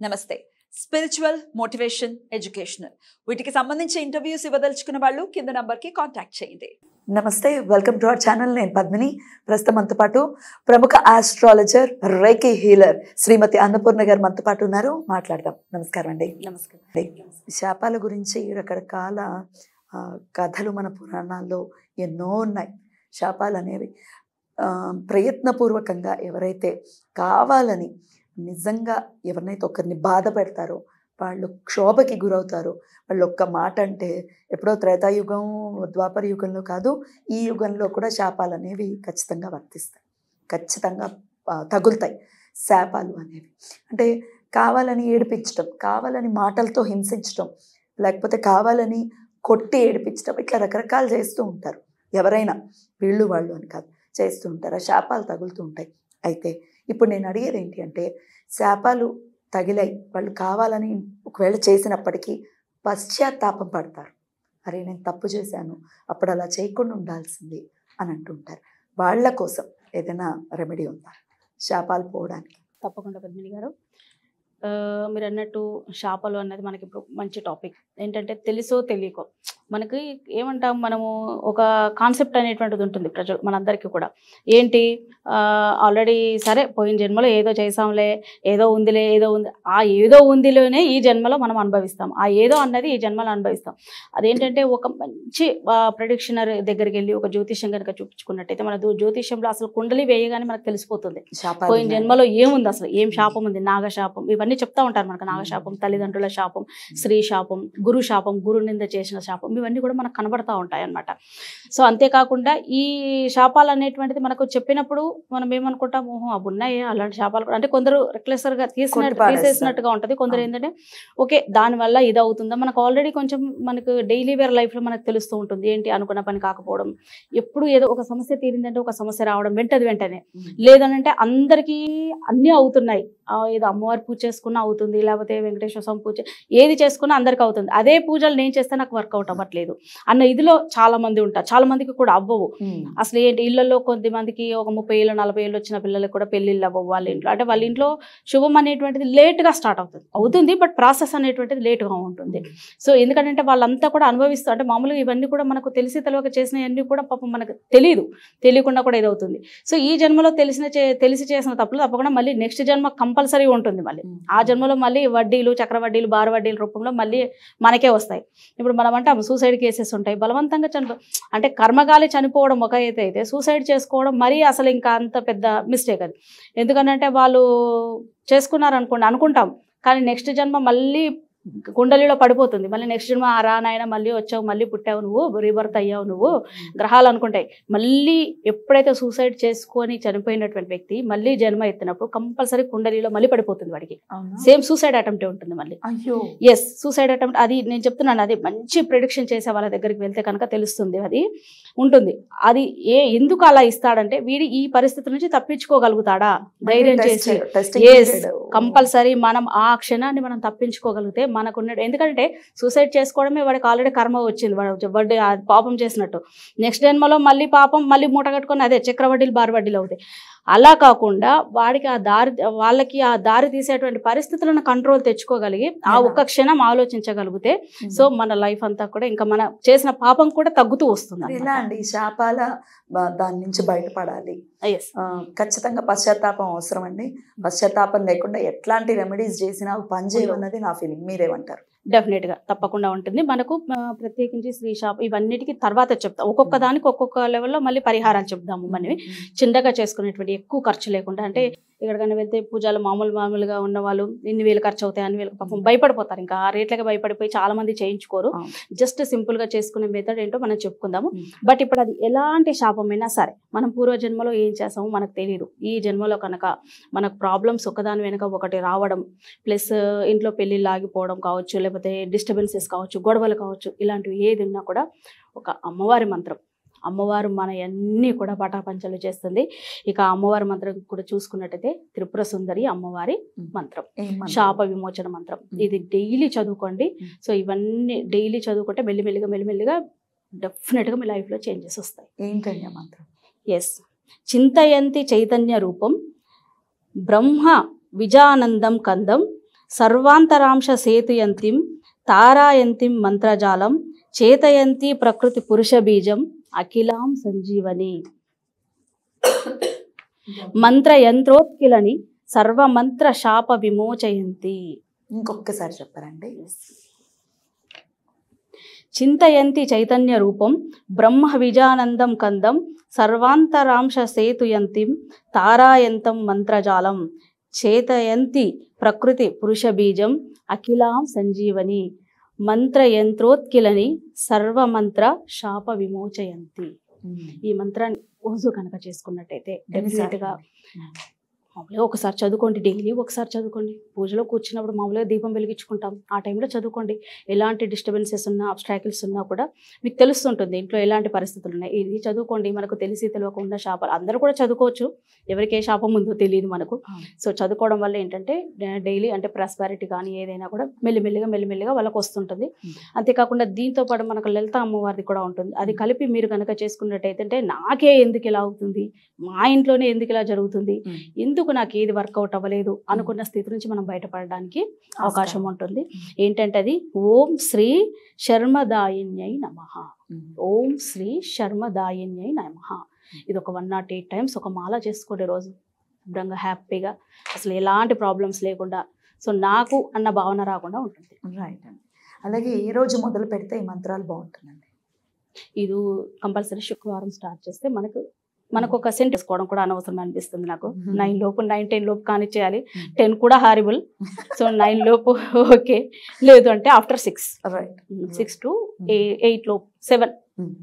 నమస్తే spiritual motivation educational వీటికి సంబంధించి ఇంటర్వ్యూస్ ఇవ్వదలుచుకున్న వాళ్ళు కింద నంబర్కి కాంటాక్ట్ చేయండి నమస్తే వెల్కమ్ టు అవర్ ఛానల్ నేను పద్మిని ప్రస్తుతం మనతో పాటు ప్రముఖ astrologer reiki healer Shrimati Annapurna గారు మనతో పాటు ఉన్నారు మాట్లాడదాం నమస్కారం అండి నమస్కారం శాపాల గురించి రకరకాల ఆ, కథలు మన పురాణాల్లో ఎన్నో ఉన్నాయి శాపాలు అనేవి ఆ, ప్రయత్నపూర్వకంగా ఎవరైతే కావాలని నిజంగా ఎవరినైతే ఒకరిని బాధ పెడతారో వాళ్ళు క్షోభకి గురవుతారో వాళ్ళు ఒక్క మాట అంటే ఎప్పుడో త్రేతాయుగం ద్వాపర యుగంలో కాదు ఈ యుగంలో కూడా శాపాలు అనేవి ఖచ్చితంగా వర్తిస్తాయి ఖచ్చితంగా ఆ, తగులుతాయి శాపాలు అనేవి అంటే కావాలని ఏడిపించడం కావాలని మాటలతో హింసించడం లేకపోతే కావాలని కొట్టి ఏడిపించడం ఇట్లా రకరకాలు చేస్తూ ఉంటారు ఎవరైనా వీళ్ళు వాళ్ళు అని కాదు చేస్తూ ఉంటారు ఆ శాపాలు తగులుతూ ఉంటాయి అయితే ఇప్పుడు నేను అడిగేది ఏంటి అంటే శాపాలు తగిలాయి వాళ్ళు కావాలని ఒకవేళ చేసినప్పటికీ పశ్చాత్తాపం పడతారు అరే నేను తప్పు చేశాను అప్పుడు అలా చేయకుండా ఉండాల్సింది అని అంటుంటారు వాళ్ళ కోసం ఏదైనా రెమెడీ ఉందా శాపాలు పోవడానికి తప్పకుండా పద్మిని గారు ఆ, మీరు అన్నట్టు శాపలు అన్నది మనకి ఇప్పుడు మంచి టాపిక్ ఏంటంటే తెలుసో తెలియకో మనకి ఏమంటాం మనము ఒక కాన్సెప్ట్ అనేటువంటిది ఉంటుంది ప్రజలు మనందరికీ కూడా ఏంటి ఆల్రెడీ సరే పోయిన జన్మలో ఏదో చేసాంలే ఏదో ఉందిలే ఏదో ఉంది ఆ ఏదో ఉందిలోనే ఈ జన్మలో మనం అనుభవిస్తాం ఆ ఏదో అన్నది ఈ జన్మలో అనుభవిస్తాం అదేంటంటే ఒక మంచి ప్రొడిక్షనర్ దగ్గరికి వెళ్ళి ఒక జ్యోతిష్యం కనుక చూపించుకున్నట్టయితే మన దో- జ్యోతిష్యంలో అసలు కుండలి వేయగానే మనకు తెలిసిపోతుంది శాపాలు పోయిన ఉన్నాయా? జన్మలో ఏముంది అసలు ఏం శాపం ఉంది నాగశాపం ఇవన్నీ చెప్తా ఉంటారు మనకు నాగశాపం తల్లిదండ్రుల శాపం స్త్రీ శాపం గురు శాపం గురు నింద చేసిన శాపం ఇవన్నీ కూడా మనకు కనబడతా ఉంటాయి అన్నమాట సో అంతేకాకుండా ఈ శాపాలు అనేటువంటిది మనకు చెప్పినప్పుడు మనం ఏమనుకుంటాం ఓహో అవి ఉన్నాయి అలాంటి శాపాలు కూడా అంటే కొందరు రెక్లెసర్ గా తీసినట్టు కొట్టి పాడేస్తారు. తీసేసినట్టుగా ఉంటది కొందరు అవును. ఏంటంటే ఓకే దానివల్ల ఇది అవుతుందా మనకు ఆల్రెడీ కొంచెం మనకు డైలీ వేర్ లైఫ్ లో మనకు తెలుస్తూ ఉంటుంది ఏంటి అనుకున్న పని కాకపోవడం ఎప్పుడు ఏదో ఒక సమస్య తీరిందంటే ఒక సమస్య రావడం వెంటది వెంటనే లేదనంటే అందరికీ అన్నీ అవుతున్నాయి ఆ, ఏదో అమ్మవారి పూజ చేసుకున్నా అవుతుంది లేకపోతే వెంకటేశ్వర స్వామి పూజ ఏది చేసుకున్నా అందరికీ అవుతుంది అదే పూజలు నేను చేస్తే నాకు వర్కౌట్ అవ్వట్లేదు అన్న ఇదిలో చాలా మంది ఉంటారు చాలా మందికి కూడా అవ్వవు ఉమ్. అసలు ఏంటి ఇళ్లలో కొద్ది మందికి ఒక ముప్పై ఏళ్ళు నలభై ఏళ్ళు వచ్చిన పిల్లలకు కూడా పెళ్ళిళ్ళు అవ్వవు వాళ్ళ ఇంట్లో అంటే వాళ్ళ ఇంట్లో శుభం అనేటువంటిది లేట్గా స్టార్ట్ అవుతుంది అవుతుంది బట్ ప్రాసెస్ అనేటువంటిది లేట్గా ఉంటుంది సో ఎందుకంటే వాళ్ళంతా కూడా అనుభవిస్తూ అంటే మామూలుగా ఇవన్నీ కూడా మనకు తెలిసి తెలియక చేసినవన్నీ కూడా పాపం మనకు తెలియదు తెలియకుండా కూడా ఇదవుతుంది సో ఈ జన్మలో తెలిసిన చే- తెలిసి చేసిన తప్పులు తప్పకుండా మళ్ళీ నెక్స్ట్ జన్మ కంపల్సరీ ఉంటుంది మళ్ళీ ఉమ్. ఆ జన్మలో మళ్ళీ వడ్డీలు చక్రవడ్డీలు బార వడ్డీల రూపంలో మళ్ళీ మనకే వస్తాయి ఇప్పుడు మనం అంటాం సూసైడ్ కేసెస్ ఉంటాయి బలవంతంగా చనిపో అంటే కర్మగాలి చనిపోవడం ఒక అయితే అయితే సూసైడ్ చేసుకోవడం మరీ అసలు ఇంకా అంత పెద్ద మిస్టేక్ అది ఎందుకంటే వాళ్ళు చేసుకున్నారు అనుకోండి అనుకుంటాం కానీ నెక్స్ట్ జన్మ మళ్ళీ కుండలిలో పడిపోతుంది మళ్ళీ నెక్స్ట్ జన్మ ఆ రా నాయన మళ్ళీ వచ్చావు మళ్ళీ పుట్టావు నువ్వు రీబర్త్ అయ్యావు నువ్వు గ్రహాలు అనుకుంటాయి మళ్ళీ ఎప్పుడైతే సూసైడ్ చేసుకొని చనిపోయినటువంటి వ్యక్తి మళ్ళీ జన్మ ఎత్తినప్పుడు కంపల్సరీ కుండలిలో మళ్ళీ పడిపోతుంది వాడికి అవునా? సేమ్ సూసైడ్ అటెంప్టే ఉంటుంది మళ్ళీ అయ్యో ఎస్ సూసైడ్ అటెంప్ట్ అది నేను చెప్తున్నాను అది మంచి ప్రిడిక్షన్ చేసే వాళ్ళ దగ్గరికి వెళ్తే కనుక తెలుస్తుంది అది ఉంటుంది అది ఏ ఎందుకు అలా ఇస్తాడంటే వీడి ఈ పరిస్థితి నుంచి తప్పించుకోగలుగుతాడా ధైర్యం టెస్ట్ చేసి చేయరు. Testing Yes. పీరియడ్. కంపల్సరీ మనం ఆ క్షణాన్ని మనం తప్పించుకోగలిగితే మనకున్న ఎందుకంటే సూసైడ్ చేసుకోవడమే వాడికి ఆల్రెడీ కర్మ వచ్చింది వాడు వడ్డీ అది పాపం చేసినట్టు నెక్స్ట్ జన్మలో మళ్ళీ పాపం మళ్ళీ మూట కట్టుకొని అదే చక్రవడ్డీలు బారు వడ్డీలు అవుతాయి అలా కాకుండా వాడికి ఆ దారి వాళ్ళకి ఆ దారి తీసేటువంటి పరిస్థితులను కంట్రోల్ తెచ్చుకోగలిగి ఆ ఎలా? ఒక్క క్షణం ఆలోచించగలిగితే ఉమ్. సో మన లైఫ్ అంతా కూడా ఇంకా మన చేసిన పాపం కూడా తగ్గుతూ వస్తుంది మరి ఎలా అండి ఈ శాపాల బ- దాని నుంచి బయటపడాలి ఎస్ ఆ, ఖచ్చితంగా పశ్చాత్తాపం అవసరం అండి పశ్చాత్తాపం లేకుండా ఎట్లాంటి రెమెడీస్ చేసినా అవి పనిచేయమన్నది నా ఫీలింగ్ మీరేమంటారు డెఫినెట్ గా తప్పకుండా ఉంటుంది మనకు ఆ, ప్రత్యేకించి శ్రీ షాప్ ఇవన్నిటికీ తర్వాత చెప్తాం ఒక్కొక్క దానికి ఒక్కొక్క లెవెల్లో మళ్ళీ పరిహారాలు చెప్దాము మనవి చిన్నగా చేసుకునేటువంటి ఎక్కువ ఖర్చు లేకుండా అంటే ఎక్కడికైనా వెళ్తే పూజలు మామూలు మామూలుగా ఉన్న వాళ్ళు ఇన్ని వేలు ఖర్చు అవుతాయి అన్ని వేలు పాపం భయపడిపోతారు ఇంకా ఆ రేట్లకి భయపడిపోయి చాలా మంది చేయించుకోరు అవును. జస్ట్ సింపుల్ గా చేసుకునే మెథడ్ ఏంటో మనం చెప్పుకుందాము ఉమ్. బట్ ఇప్పుడు అది ఎలాంటి శాపమైనా సరే మనం పూర్వ జన్మలో ఏం చేసామో మనకు తెలియదు ఈ జన్మలో కనుక మనకు ప్రాబ్లమ్స్ ఒకదాని వెనుక ఒకటి రావడం ప్లస్ ఇంట్లో పెళ్ళిళ్ళు ఆగిపోవడం కావచ్చు లేకపోతే డిస్టర్బెన్సెస్ కావచ్చు గొడవలు కావచ్చు ఇలాంటివి ఏది ఉన్నా కూడా ఒక అమ్మవారి మంత్రం అమ్మవారు మన అన్నీ కూడా పటాపంచలు చేస్తుంది ఇక ఆ అమ్మవారి మంత్రం కూడా చూసుకున్నట్టయితే త్రిపుర సుందరి అమ్మవారి మంత్రం ఏం మంత్రం? శాప విమోచన మంత్రం ఇది డైలీ చదువుకోండి Mm. సో ఇవన్నీ డైలీ చదువుకుంటే మెల్లిమెల్లిగా మెల్లిమెల్లిగా డెఫినెట్గా మీ లైఫ్లో చేంజెస్ వస్తాయి ఏంటండి ఆ మంత్రం ఎస్ చింతయంతి చైతన్య రూపం బ్రహ్మ విజానందం కందం సర్వాంతరాంశ సేతుయంతిం తారాయంతిం మంత్రజాలం చేతయంతి ప్రకృతి పురుష బీజం అఖిలాం సంజీవని మంత్ర యంత్రోత్కిలని సర్వమంత్ర శాప విమోచయంతి ఇంకొకసారి చెప్పారండి చింతయంతి చైతన్య రూపం బ్రహ్మ విజానందం కందం సర్వాంతరాంశ సేతుయంతిం తారాయంతం మంత్రజాలం చేతయంతి ప్రకృతి పురుష బీజం అఖిలాం సంజీవని మంత్రయంత్రోత్కిలని సర్వమంత్ర శాప విమోచయంతి ఈ మంత్రాన్ని రోజు కనుక చేసుకున్నట్టయితే డెఫినెట్గా మామూలుగా ఒకసారి చదువుకోండి డైలీ ఒకసారి చదువుకోండి పూజలో కూర్చున్నప్పుడు మామూలుగా దీపం వెలిగించుకుంటాం ఆ టైంలో చదువుకోండి ఎలాంటి డిస్టర్బెన్సెస్ ఉన్నా అబ్స్ట్రాకిల్స్ ఉన్నా కూడా మీకు తెలుస్తుంటుంది ఇంట్లో ఎలాంటి పరిస్థితులు ఉన్నాయి ఇది చదువుకోండి మనకు తెలిసి తెలియకుండా శాపాలు అందరూ కూడా చదువుకోవచ్చు ఎవరికి ఏ శాపం ఉందో తెలియదు మనకు అవును. సో చదువుకోవడం వల్ల ఏంటంటే డైలీ అంటే ప్రాస్పారిటీ కానీ ఏదైనా కూడా మెల్లిమెల్లిగా మెల్లిమెల్లిగా వాళ్ళకి వస్తుంటుంది Hmm. అంతేకాకుండా దీంతో పాటు మనకు లలిత అమ్మవారిది కూడా ఉంటుంది అది కలిపి మీరు కనుక చేసుకున్నట్టయితే అంటే నాకే ఎందుకు ఇలా అవుతుంది మా ఇంట్లోనే ఎందుకు ఇలా జరుగుతుంది Hmm. ఎందుకు నాకు ఏది వర్కౌట్ అవ్వలేదు అనుకున్న స్థితి నుంచి మనం బయటపడడానికి అవకాశం ఉంటుంది ఏంటంటే అది ఓం శ్రీ శర్మదాయిన్యై నమ ఓం శ్రీ శర్మదాయిన్యై నమ ఇది ఒక వన్ నాట్ ఎయిట్ టైమ్స్ ఒక మాల చేసుకోండి రోజు శుభ్రంగా హ్యాపీగా అసలు ఎలాంటి ప్రాబ్లమ్స్ లేకుండా సో నాకు అన్న భావన రాకుండా ఉంటుంది రైట్ అండి అలాగే ఏ రోజు మొదలు పెడితే ఈ మంత్రాలు బాగుంటుందండి ఇది కంపల్సరీ శుక్రవారం స్టార్ట్ చేస్తే మనకు మనకు ఒక సెంట్ వేసుకోవడం కూడా అనవసరం అనిపిస్తుంది నాకు Mhm. నైన్ లోపు నైన్ టెన్ లోపు కానీ చేయాలి Mhm. టెన్ కూడా హారిబుల్ సో నైన్ లోపు ఓకే లేదు అంటే after six right six to eight లోపు సెవెన్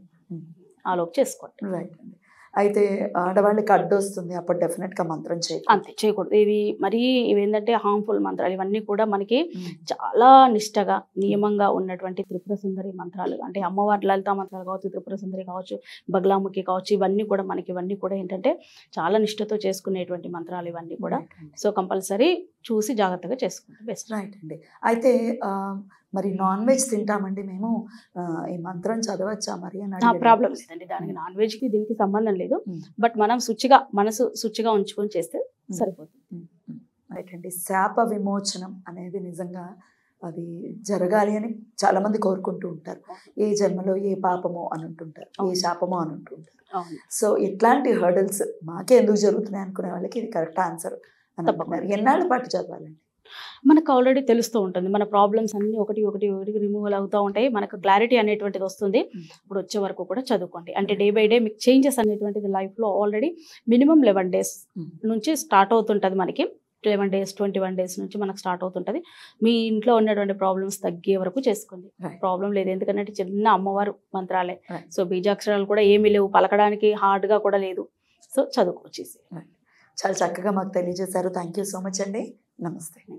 ఆ లోపు చేసుకోండి రైట్ అండి అయితే ఆడవాళ్ళకి అడ్డు వస్తుంది అప్పుడు డెఫినెట్ గా మంత్రం చేయాలి అంతే చేయకూడదు ఇవి మరీ ఇవి ఏంటంటే హార్మ్ఫుల్ మంత్రాలు ఇవన్నీ కూడా మనకి చాలా నిష్టగా నియమంగా ఉన్నటువంటి త్రిపుర సుందరి మంత్రాలు అంటే అమ్మవారి లలిత మంత్రాలు కావచ్చు త్రిపుర సుందరి కావచ్చు బగ్లాముఖి కావచ్చు ఇవన్నీ కూడా మనకి ఇవన్నీ కూడా ఏంటంటే చాలా నిష్టతో చేసుకునేటువంటి మంత్రాలు ఇవన్నీ కూడా సో కంపల్సరీ చూసి జాగ్రత్తగా చేసుకుంటే బెస్ట్ రైట్ అండి అయితే ఆ, మరి నాన్ వెజ్ తింటామండి మేము ఆ, ఈ మంత్రం చదవచ్చా మరి అని అడిగారు. ప్రాబ్లం లేదండి దానికి నాన్ వెజ్ కి దీనికి సంబంధం లేదు Mm. బట్ మనం శుచిగా మనసు శుచిగా ఉంచుకొని చేస్తే Mm. సరిపోతుంది ఉమ్, ఉమ్. రైట్ అండి శాప విమోచనం అనేది నిజంగా అది జరగాలి అని చాలా మంది కోరుకుంటూ ఉంటారు ఏ జన్మలో ఏ పాపమో అని అంటుంటారు ఏ అవును. శాపమో అని అంటుంటారు అవును సో ఇట్లాంటి హర్డల్స్ మాకే ఎందుకు జరుగుతున్నాయి అనుకునే వాళ్ళకి ఇది కరెక్ట్ ఆన్సర్ అని తప్పకుండా. అంటున్నారు ఎన్నాళ్ళ పాటు చదవాలండి మనకు ఆల్రెడీ తెలుస్తూ ఉంటుంది మన ప్రాబ్లమ్స్ అన్ని ఒకటి ఒకటి ఒకటి రిమూవల్ అవుతూ ఉంటాయి మనకు క్లారిటీ అనేటువంటిది వస్తుంది Mm. ఇప్పుడు వచ్చే వరకు కూడా చదువుకోండి అంటే డే బై డే మీకు చేంజెస్ అనేటువంటిది లైఫ్లో already minimum eleven days Mm. నుంచి స్టార్ట్ అవుతుంటుంది మనకి eleven days twenty one days నుంచి మనకు స్టార్ట్ అవుతుంటుంది మీ ఇంట్లో ఉన్నటువంటి ప్రాబ్లమ్స్ తగ్గే వరకు చేసుకోండి Right. ప్రాబ్లం లేదు ఎందుకంటే చిన్న అమ్మవారు మంత్రాలే Right. సో బీజాక్షరాలు కూడా ఏమీ లేవు పలకడానికి హార్డ్గా కూడా లేదు సో చదువుకోవచ్చు చాలా చక్కగా మాకు తెలియజేశారు థ్యాంక్ యూ సో మచ్ అండి నమస్తే